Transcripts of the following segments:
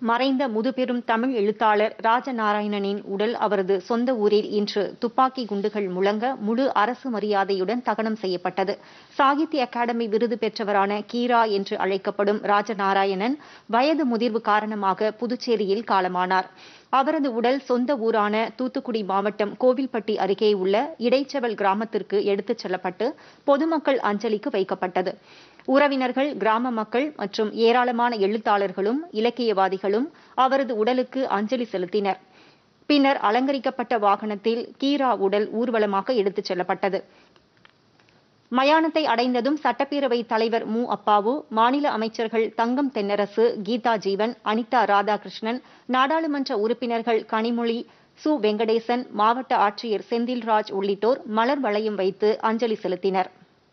மறைந்த முதுபெரும் தமிழ் எழுத்தாளர் ராஜநாராயணனின் உடல் அவரது சொந்த ஊரில் இன்று துப்பாக்கி குண்டுகள் முழங்க முழு அரசு மரியாதையுடன் தகனம் செய்யப்பட்டது சாகித்ய அகாடமி விருது பெற்றவரான கீரா என்று அழைக்கப்படும் ராஜநாராயணன் வயது முதிர்வு காரணமாக புதுச்சேரியில் காலமானார் அவரது உடல் சொந்த ஊரான தூத்துக்குடி மாவட்டம் கோவில்பட்டி அருகே உள்ள இடைச்செவல் கிராமத்திற்கு எடுத்துச் செல்லப்பட்டு பொதுமக்கள் அஞ்சலிக்கு வைக்கப்பட்டது உறவினர்கள் கிராம மக்கள் மற்றும் ஏராளமான எழுத்தாளர்களும் இலக்கியவாதிகளும் அவரது உடலுக்கு அஞ்சலி செலுத்தினர் பின்னர் அலங்கரிக்கப்பட்ட வாகனத்தில் கீரா உடல் ஊர்வலமாக எடுத்துச் செல்லப்பட்டது மயானத்தை அடைந்ததும் சட்டப்பேரவை தலைவர் மு அப்பாவு மாநில அமைச்சர்கள் தங்கம் தென்னரசு கீதா ஜீவன் அனிதா ராதாகிருஷ்ணன் நாடாளுமன்ற உறுப்பினர்கள் கனிமொழி சு வெங்கடேசன் மாவட்ட ஆட்சியர் செந்தில்ராஜ் உள்ளிட்டோர் மலர் வளையம் வைத்து அஞ்சலி செலுத்தினர்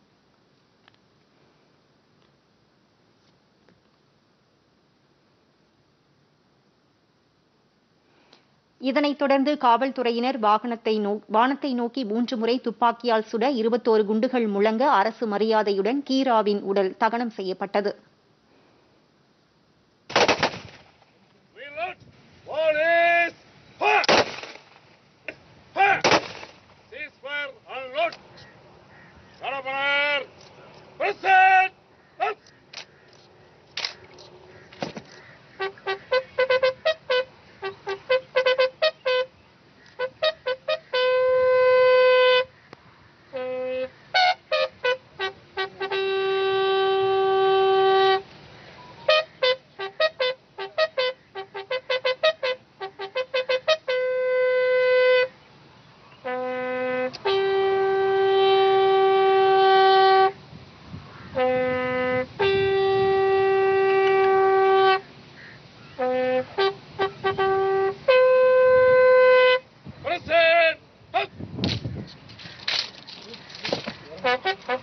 இதனைத் தொடர்ந்து காவல்துறையினர் வாகனத்தை நோ வானத்தை நோக்கி மூன்று முறை துப்பாக்கியால் சுட இருபத்தோரு குண்டுகள் முழங்க அரசு மரியாதையுடன் கீராவின் உடல் தகனம் செய்யப்பட்டது Reload! Police! Fire! Fire! Ceasefire and load! Shut up, fire! Proceed! Up! Proceed! Up!